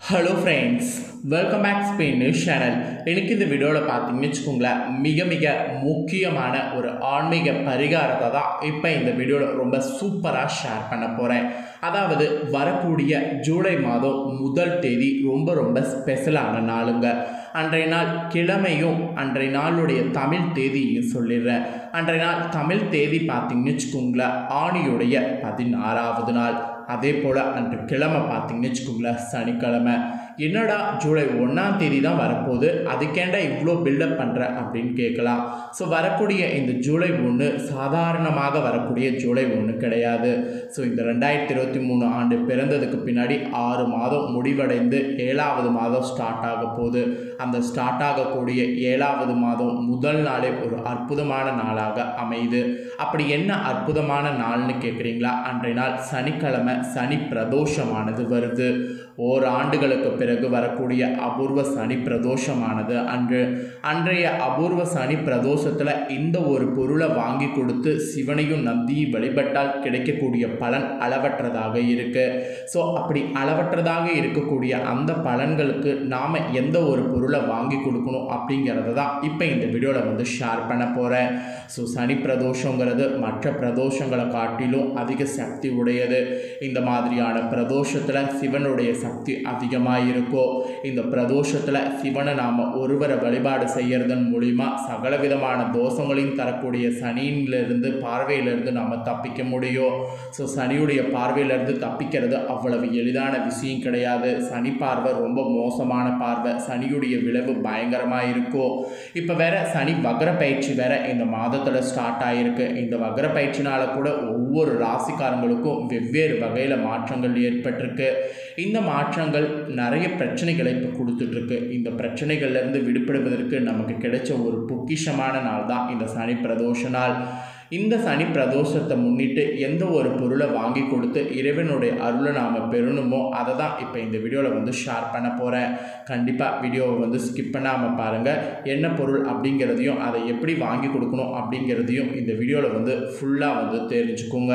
hello friends welcome back Spain news channel எனக்கு இந்த வீடியோவில் பார்த்தீங்கன்னு வச்சுக்கோங்களேன் மிக மிக முக்கியமான ஒரு ஆன்மீக பரிகாரத்தை தான் இப்போ இந்த வீடியோவில் ரொம்ப சூப்பராக ஷேர் பண்ண போகிறேன் அதாவது வரக்கூடிய ஜூலை மாதம் முதல் தேதி ரொம்ப ரொம்ப ஸ்பெஷலான நாளுங்க அன்றைய நாள் கிழமையும் அன்றைய நாளுடைய தமிழ் தேதியும் சொல்லிடுறேன் அன்றைய நாள் தமிழ் தேதி பார்த்தீங்கன்னு வச்சுக்கோங்களேன் ஆணியுடைய பதினாறாவது நாள் அதே போல் அன்று கிழமை பார்த்தீங்கன்னு வச்சுக்கோங்களேன் சனிக்கிழமை என்னடா ஜூலை ஒன்றாம் தேதி தான் வரப்போகுது அதுக்கேண்டா இவ்வளோ பில்டப் பண்ணுற அப்படின்னு கேட்கலாம் ஸோ வரக்கூடிய இந்த ஜூலை ஒன்று சாதாரணமாக வரக்கூடிய ஜூலை ஒன்று கிடையாது ஸோ இந்த ரெண்டாயிரத்தி இருபத்தி மூணு ஆண்டு பிறந்ததுக்கு பின்னாடி ஆறு மாதம் முடிவடைந்து ஏழாவது மாதம் ஸ்டார்ட் ஆக போகுது அந்த ஸ்டார்ட் ஆகக்கூடிய ஏழாவது மாதம் முதல் நாளே ஒரு அற்புதமான நாளாக அமையுது அப்படி என்ன அற்புதமான நாள்னு கேட்குறீங்களா அன்றைய நாள் சனிக்கிழமை சனி பிரதோஷமானது வருது ஓர் ஆண்டுகளுக்கு பிறகு வரக்கூடிய அபூர்வ சனி பிரதோஷமானது அன்று அன்றைய அபூர்வ சனி பிரதோஷத்தில் இந்த ஒரு பொருளை வாங்கி கொடுத்து சிவனையும் நந்தியும் வழிபட்டால் கிடைக்கக்கூடிய பலன் அளவற்றதாக இருக்கு ஸோ அப்படி அளவற்றதாக இருக்கக்கூடிய அந்த பலன்களுக்கு நாம் எந்த ஒரு பொருளை வாங்கி கொடுக்கணும் அப்படிங்கிறத தான் இப்போ இந்த வீடியோவில் வந்து ஷேர் பண்ண போகிறேன் ஸோ சனி பிரதோஷங்கிறது மற்ற பிரதோஷங்களை காட்டிலும் அதிக சக்தி உடையது இந்த மாதிரியான பிரதோஷத்தில் சிவனுடைய சக்தி அதிகமாக இருக்கோ இந்த பிரதோஷத்தில் சிவனை நாம் ஒருவரை வழிபாடு செய்யறதன் மூலிமா சகல விதமான தோஷங்களையும் தரக்கூடிய சனியிலிருந்து பார்வையிலிருந்து நாம் தப்பிக்க முடியும் ஸோ சனியுடைய பார்வையிலிருந்து தப்பிக்கிறது அவ்வளவு எளிதான விஷயம் கிடையாது சனி பார்வை ரொம்ப மோசமான பார்வை சனியுடைய விளைவு பயங்கரமாக இருக்கும் இப்போ வேற சனி வக்ர பயிற்சி வேற இந்த மாதத்தில் ஸ்டார்ட் ஆகிருக்கு இந்த வக்ர பயிற்சினால கூட ஒவ்வொரு ராசிக்காரங்களுக்கும் வெவ்வேறு வகையில் மாற்றங்கள் ஏற்பட்டிருக்கு இந்த மாற்றங்கள் நிறைய பிரச்சனைகளை இப்போ கொடுத்துட்ருக்கு இந்த பிரச்சனைகள்லேருந்து விடுபடுவதற்கு நமக்கு கிடைச்ச ஒரு பொக்கிஷமான நாள் தான் இந்த சனி பிரதோஷ நாள் இந்த சனி பிரதோஷத்தை முன்னிட்டு எந்த ஒரு பொருளை வாங்கி கொடுத்து இறைவனுடைய அருளை நாம் பெறணுமோ அதை தான் இப்போ இந்த வீடியோவில் வந்து ஷேர் பண்ண போகிறேன் கண்டிப்பாக வீடியோவை வந்து ஸ்கிப் பண்ணாமல் பாருங்கள் என்ன பொருள் அப்படிங்கிறதையும் அதை எப்படி வாங்கி கொடுக்கணும் அப்படிங்கிறதையும் இந்த வீடியோவில் வந்து ஃபுல்லாக வந்து தெரிஞ்சுக்கோங்க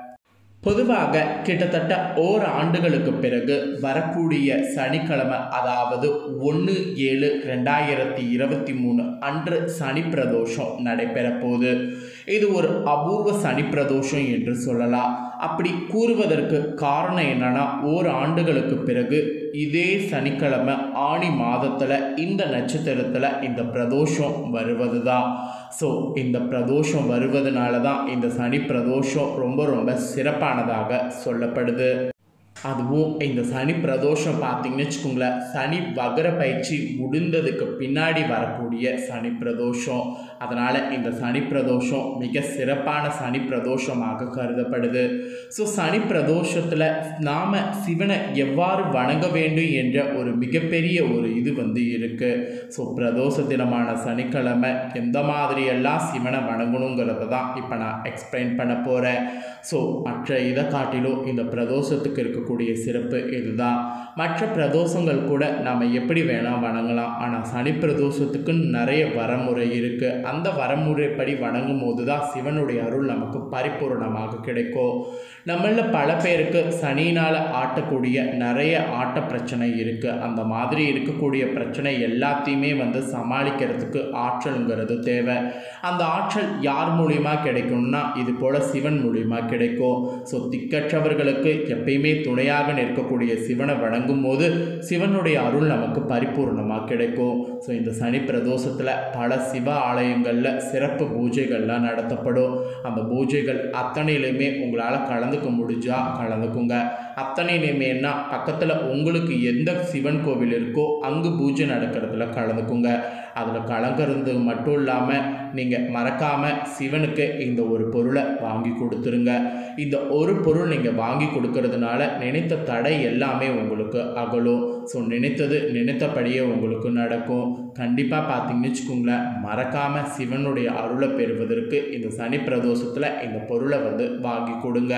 பொதுவாக கிட்டத்தட்ட ஓர் ஆண்டுகளுக்கு பிறகு வரக்கூடிய சனிக்கிழமை அதாவது ஒன்று ஏழு ரெண்டாயிரத்தி இருபத்தி மூணு அன்று சனி பிரதோஷம் நடைபெற போகுது இது ஒரு அபூர்வ சனி பிரதோஷம் என்று சொல்லலாம் அப்படி கூறுவதற்கு காரணம் என்னன்னா ஓர் ஆண்டுகளுக்கு பிறகு இதே சனிக்கிழமை ஆணி மாதத்தில் இந்த நட்சத்திரத்தில் இந்த பிரதோஷம் வருவது தான் ஸோ இந்த பிரதோஷம் வருவதனால தான் இந்த சனி பிரதோஷம் ரொம்ப ரொம்ப சிறப்பானதாக சொல்லப்படுது அதுவும் இந்த சனி பிரதோஷம் பார்த்தீங்கன்னு வச்சுக்கோங்களேன் சனி வகர பயிற்சி முடிந்ததுக்கு பின்னாடி வரக்கூடிய சனி பிரதோஷம் அதனால் இந்த சனி பிரதோஷம் மிக சிறப்பான சனி பிரதோஷமாக கருதப்படுது ஸோ சனி பிரதோஷத்தில் நாம் சிவனை எவ்வாறு வணங்க வேண்டும் என்ற ஒரு மிகப்பெரிய ஒரு இது வந்து இருக்குது ஸோ பிரதோஷ தினமான சனிக்கிழமை எந்த மாதிரியெல்லாம் சிவனை வணங்கணுங்கிறத தான் இப்போ நான் எக்ஸ்பிளைன் பண்ண போகிறேன் ஸோ மற்ற இதை காட்டிலும் இந்த பிரதோஷத்துக்கு இருக்கக்கூடிய சிறப்பு இதுதான் மற்ற பிரதோஷங்கள் கூட நாம் எப்படி வேணால் வணங்கலாம் ஆனால் சனி பிரதோஷத்துக்கு நிறைய வரமுறை இருக்குது அந்த வரமுறைப்படி வணங்கும் போது தான் சிவனுடைய அருள் நமக்கு பரிபூர்ணமாக கிடைக்கும் நம்மள பல பேருக்கு சனினால் ஆட்டக்கூடிய நிறைய ஆட்ட பிரச்சனை இருக்குது அந்த மாதிரி இருக்கக்கூடிய பிரச்சனை எல்லாத்தையுமே வந்து சமாளிக்கிறதுக்கு ஆற்றலுங்கிறது தேவை அந்த ஆற்றல் யார் மூலியமா கிடைக்கும்னா இது போல் சிவன் மூலியமா கிடைக்கும் ஸோ திக்கற்றவர்களுக்கு எப்பயுமே துணையாக நிற்கக்கூடிய சிவனை வணங்கும் போது சிவனுடைய அருள் நமக்கு பரிபூர்ணமாக கிடைக்கும் ஸோ இந்த சனி பிரதோஷத்தில் பல சிவ ஆலயங்களில் சிறப்பு பூஜைகள்லாம் நடத்தப்படும் அந்த பூஜைகள் அத்தனையிலையுமே உங்களால் கலந்துக்க முடிஞ்சால் கலந்துக்குங்க அத்தனையிலுமேனா பக்கத்தில் உங்களுக்கு எந்த சிவன் கோவில் இருக்கோ அங்கு பூஜை நடக்கிறதுல கலந்துக்குங்க அதில் கலங்கிறது மட்டும் இல்லாமல் நீங்கள் மறக்காமல் சிவனுக்கு இந்த ஒரு பொருளை வாங்கி கொடுத்துருங்க இந்த ஒரு பொருள் நீங்கள் வாங்கி கொடுக்கறதுனால நினைத்த தடை எல்லாமே உங்களுக்கு அகலும் ஸோ நினைத்தது நினைத்தபடியே உங்களுக்கு நடக்கும் கண்டிப்பாக பார்த்தீங்கன்னு வச்சுக்கோங்களேன் மறக்காமல் சிவனுடைய அருளை பெறுவதற்கு இந்த சனி பிரதோஷத்தில் இந்த பொருளை வந்து வாங்கி கொடுங்க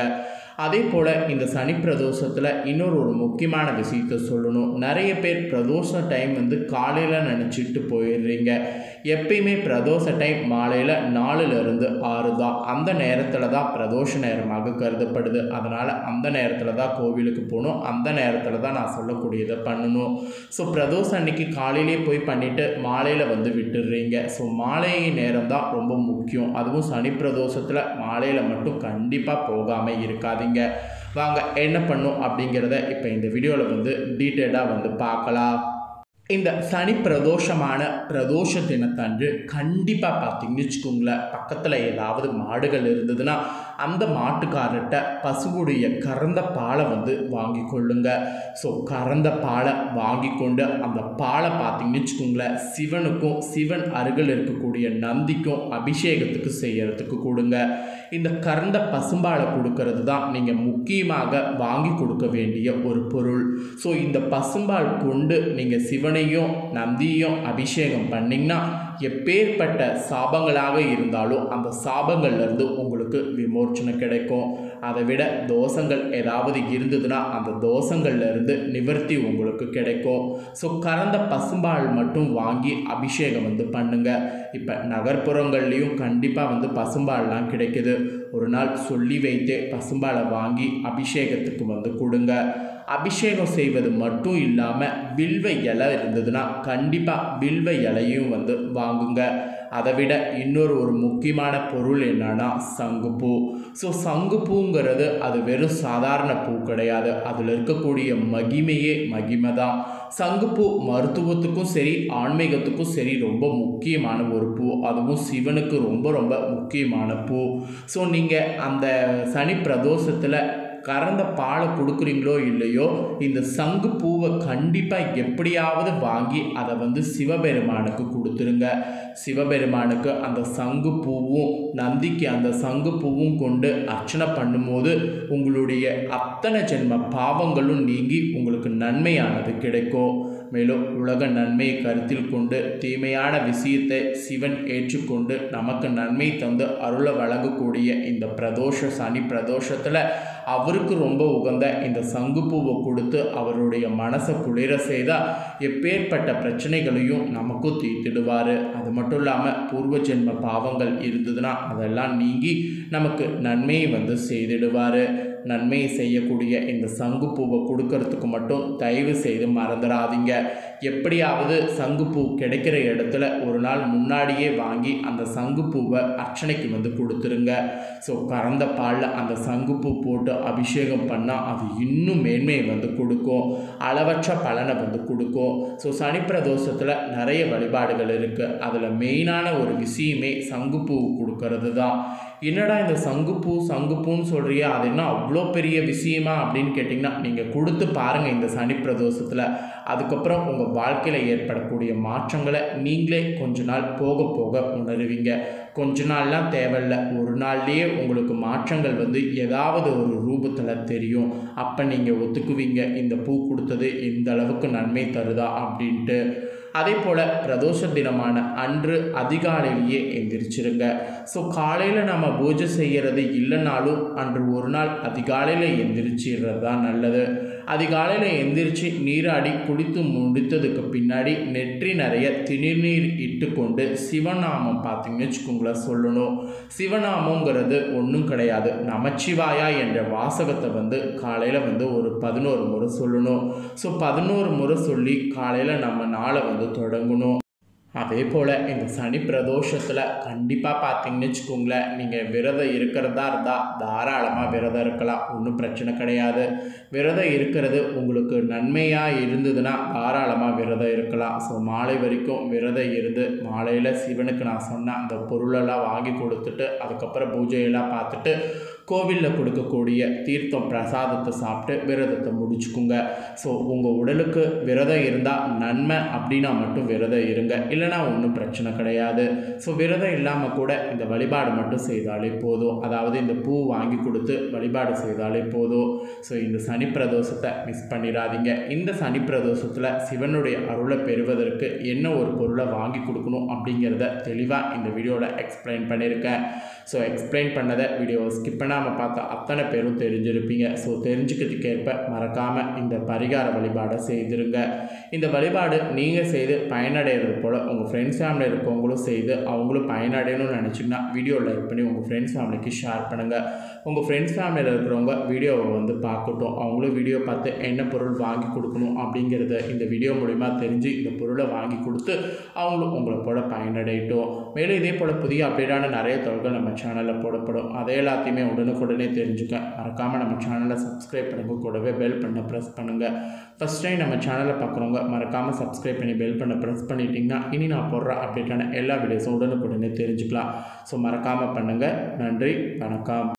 அதே போல் இந்த சனி பிரதோஷத்தில் இன்னொரு ஒரு முக்கியமான விஷயத்த சொல்லணும் நிறைய பேர் பிரதோஷ டைம் வந்து காலையில் நினச்சிட்டு போயிடுறீங்க எப்பயுமே பிரதோஷ டைம் மாலையில் நாலுலேருந்து ஆறு தான் அந்த நேரத்தில் தான் பிரதோஷ நேரமாக கருதப்படுது அதனால் அந்த நேரத்தில் தான் கோவிலுக்கு போகணும் அந்த நேரத்தில் தான் நான் சொல்லக்கூடியதை பண்ணணும் ஸோ பிரதோஷம் அன்னைக்கு காலையிலே போய் பண்ணிவிட்டு மாலையில் வந்து விட்டுடுறீங்க ஸோ மாலை நேரம் தான் ரொம்ப முக்கியம் அதுவும் சனி பிரதோஷத்தில் மாலையில் மட்டும் கண்டிப்பாக போகாமல் இருக்காதீங்க வாங்க என்ன பண்ணும் அப்படிங்கிறத இப்போ இந்த வீடியோவில் வந்து டீட்டெயிலாக வந்து பார்க்கலாம் இந்த சனி பிரதோஷமான பிரதோஷ தினத்தன்று கண்டிப்பாக பார்த்தீங்கன்னு வச்சுக்கோங்களேன் பக்கத்தில் ஏதாவது மாடுகள் இருந்ததுன்னா அந்த மாட்டுக்காரர்கிட்ட பசுவுடைய கறந்த பாலை வந்து வாங்கி கொள்ளுங்க ஸோ கறந்த பாலை வாங்கி கொண்டு அந்த பாலை பார்த்தீங்கன்னு வச்சுக்கோங்களேன் சிவனுக்கும் சிவன் அருகில் இருக்கக்கூடிய நந்திக்கும் அபிஷேகத்துக்கு செய்யறதுக்கு கொடுங்க இந்த கறந்த பசும்பாலை கொடுக்கறது தான் நீங்கள் முக்கியமாக வாங்கி கொடுக்க வேண்டிய ஒரு பொருள் ஸோ இந்த பசும்பால் கொண்டு நீங்கள் சிவனையும் நந்தியும் அபிஷேகம் பண்ணிங்கன்னா எப்பேற்பட்ட சாபங்களாக இருந்தாலும் அந்த சாபங்கள்லேருந்து உங்களுக்கு விமோச்சனம் கிடைக்கும் அதை விட தோஷங்கள் ஏதாவது இருந்ததுன்னா அந்த தோஷங்கள்லேருந்து நிவர்த்தி உங்களுக்கு கிடைக்கும் ஸோ கறந்த பசும்பால் மட்டும் வாங்கி அபிஷேகம் வந்து பண்ணுங்க இப்போ நகர்ப்புறங்கள்லேயும் கண்டிப்பாக வந்து பசும்பால்லாம் கிடைக்குது ஒரு நாள் சொல்லி வைத்தே பசும்பாலை வாங்கி அபிஷேகத்துக்கு வந்து கொடுங்க அபிஷேகம் செய்வது மட்டும் இல்லாமல் வில்வ இலை இருந்ததுன்னா கண்டிப்பாக வில்வ இலையும் வந்து வாங்குங்க அதை விட இன்னொரு ஒரு முக்கியமான பொருள் என்னன்னா சங்குப்பூ ஸோ சங்குப்பூங்கிறது அது வெறும் சாதாரண பூ கிடையாது அதில் இருக்கக்கூடிய மகிமையே மகிமை தான் சங்குப்பூ மருத்துவத்துக்கும் சரி ஆன்மீகத்துக்கும் சரி ரொம்ப முக்கியமான ஒரு பூ அதுவும் சிவனுக்கு ரொம்ப ரொம்ப முக்கியமான பூ ஸோ நீங்கள் அந்த சனி பிரதோஷத்தில் கறந்த பாலை கொடுக்குறீங்களோ இல்லையோ இந்த சங்கு பூவை கண்டிப்பாக எப்படியாவது வாங்கி அதை வந்து சிவபெருமானுக்கு கொடுத்துருங்க சிவபெருமானுக்கு அந்த சங்கு பூவும் நந்திக்கு அந்த சங்கு பூவும் கொண்டு அர்ச்சனை பண்ணும்போது உங்களுடைய அத்தனை ஜென்ம பாவங்களும் நீங்கி உங்களுக்கு நன்மையானது கிடைக்கும் மேலும் உலக நன்மையை கருத்தில் கொண்டு தீமையான விஷயத்தை சிவன் ஏற்றுக்கொண்டு நமக்கு நன்மை தந்து அருளை வழங்கக்கூடிய இந்த பிரதோஷ சனி பிரதோஷத்தில் அவருக்கு ரொம்ப உகந்த இந்த சங்குப்பூவை கொடுத்து அவருடைய மனசை குளிர செய்தால் எப்பேற்பட்ட பிரச்சனைகளையும் நமக்கும் தீர்த்திடுவார் அது மட்டும் இல்லாமல் பூர்வ ஜென்ம பாவங்கள் இருந்ததுன்னா அதெல்லாம் நீங்கி நமக்கு நன்மையை வந்து செய்திடுவார் நன்மையை செய்யக்கூடிய இந்த சங்குப்பூவை கொடுக்கறதுக்கு மட்டும் தயவு செய்து மறந்துடாதீங்க எப்படியாவது சங்குப்பூ கிடைக்கிற இடத்துல ஒரு நாள் முன்னாடியே வாங்கி அந்த சங்குப்பூவை அர்ச்சனைக்கு வந்து கொடுத்துருங்க ஸோ கறந்த பாலில் அந்த சங்குப்பூ போட்டு அபிஷேகம் பண்ணால் அது இன்னும் மேன்மையை வந்து கொடுக்கும் அளவற்ற பலனை வந்து கொடுக்கும் ஸோ சனி பிரதோஷத்தில் நிறைய வழிபாடுகள் இருக்குது அதில் மெயினான ஒரு விஷயமே சங்குப்பூ கொடுக்கறது தான் என்னடா இந்த சங்குப்பூ சங்குப்பூன்னு சொல்கிறியா அது என்ன அவ்வளோ பெரிய விஷயமா அப்படின்னு கேட்டிங்கன்னா நீங்கள் கொடுத்து பாருங்கள் இந்த சனி பிரதோஷத்தில் அதுக்கப்புறம் உங்கள் வாழ்க்கையில் ஏற்படக்கூடிய மாற்றங்களை நீங்களே கொஞ்ச நாள் போக போக உணருவீங்க கொஞ்ச நாள்லாம் தேவையில்ல ஒரு நாள்லேயே உங்களுக்கு மாற்றங்கள் வந்து ஏதாவது ஒரு ரூபத்தில் தெரியும் அப்போ நீங்கள் ஒத்துக்குவீங்க இந்த பூ கொடுத்தது இந்த அளவுக்கு நன்மை தருதா அப்படின்ட்டு அதே போல் பிரதோஷ தினமான அன்று அதிகாலையிலேயே எந்திரிச்சிருங்க ஸோ காலையில் நம்ம பூஜை செய்கிறது இல்லைனாலும் அன்று ஒரு நாள் அதிகாலையில் எந்திரிச்சிடுறது தான் நல்லது அதிகாலையில் எந்திரிச்சு நீராடி குளித்து முடித்ததுக்கு பின்னாடி நெற்றி நிறைய திருநீர் இட்டுக்கொண்டு சிவநாமம் பார்த்தீங்கன்னு வச்சுக்கோங்களேன் சொல்லணும் சிவநாமங்கிறது ஒன்றும் கிடையாது நமச்சிவாயா என்ற வாசகத்தை வந்து காலையில் வந்து ஒரு பதினோரு முறை சொல்லணும் ஸோ பதினோரு முறை சொல்லி காலையில் நம்ம நாளை வந்து தொடங்கணும் அதே போல் இந்த சனி பிரதோஷத்தில் கண்டிப்பாக பார்த்தீங்கன்னு வச்சுக்கோங்களேன் நீங்கள் விரதம் இருக்கிறதா இருந்தால் தாராளமாக விரதம் இருக்கலாம் ஒன்றும் பிரச்சனை கிடையாது விரதம் இருக்கிறது உங்களுக்கு நன்மையாக இருந்ததுன்னா தாராளமாக விரதம் இருக்கலாம் ஸோ மாலை வரைக்கும் விரதம் இருந்து மாலையில் சிவனுக்கு நான் சொன்ன அந்த பொருளெல்லாம் வாங்கி கொடுத்துட்டு அதுக்கப்புறம் பூஜையெல்லாம் பார்த்துட்டு கோவிலில் கொடுக்கக்கூடிய தீர்த்தம் பிரசாதத்தை சாப்பிட்டு விரதத்தை முடிச்சுக்குங்க ஸோ உங்கள் உடலுக்கு விரதம் இருந்தால் நன்மை அப்படின்னா மட்டும் விரதம் இருங்க இல்லைனா ஒன்றும் பிரச்சனை கிடையாது ஸோ விரதம் இல்லாமல் கூட இந்த வழிபாடு மட்டும் செய்தாலே போதும் அதாவது இந்த பூ வாங்கி கொடுத்து வழிபாடு செய்தாலே போதும் ஸோ இந்த சனி பிரதோஷத்தை மிஸ் பண்ணிடாதீங்க இந்த சனி பிரதோஷத்தில் சிவனுடைய அருளை பெறுவதற்கு என்ன ஒரு பொருளை வாங்கி கொடுக்கணும் அப்படிங்கிறத தெளிவாக இந்த வீடியோவில் எக்ஸ்பிளைன் பண்ணியிருக்கேன் ஸோ எக்ஸ்பிளைன் பண்ணதை வீடியோவை ஸ்கிப் பண்ணாமல் இன்ஸ்டாகிராமை பார்த்த அத்தனை பேரும் தெரிஞ்சிருப்பீங்க ஸோ தெரிஞ்சுக்கிறதுக்கேற்ப மறக்காமல் இந்த பரிகார வழிபாடை செய்திருங்க இந்த வழிபாடு நீங்கள் செய்து பயனடைகிறது போல் உங்கள் ஃப்ரெண்ட்ஸ் ஃபேமிலி இருக்கவங்களும் செய்து அவங்களும் பயனடையணும்னு நினச்சிங்கன்னா வீடியோ லைக் பண்ணி உங்கள் ஃப்ரெண்ட்ஸ் ஃபேமிலிக்கு ஷேர் பண்ணுங்கள் உங்கள் ஃப்ரெண்ட்ஸ் ஃபேமிலியில் இருக்கிறவங்க வீடியோவை வந்து பார்க்கட்டும் அவங்களும் வீடியோ பார்த்து என்ன பொருள் வாங்கி கொடுக்கணும் அப்படிங்கிறத இந்த வீடியோ மூலிமா தெரிஞ்சு இந்த பொருளை வாங்கி கொடுத்து அவங்களும் உங்களை போல பயனடையட்டும் மேலும் இதே போல் புதிய அப்டேட்டான நிறைய தொழில்கள் நம்ம சேனலில் போடப்படும் அதை எல்லாத்தையுமே உடனுக்குடனே தெரிஞ்சுக்க மறக்காமல் நம்ம சேனலை சப்ஸ்கிரைப் பண்ணுங்க கூடவே பெல் பண்ண ப்ரெஸ் பண்ணுங்கள் ஃபஸ்ட் டைம் நம்ம சேனலை பார்க்குறவங்க மறக்காமல் சப்ஸ்கிரைப் பண்ணி பெல் பண்ண ப்ரெஸ் பண்ணிட்டீங்கன்னா இனி நான் போடுற அப்டேட்டான எல்லா வீடியோஸும் உடனுக்குடனே தெரிஞ்சுக்கலாம் ஸோ மறக்காமல் பண்ணுங்கள் நன்றி வணக்கம்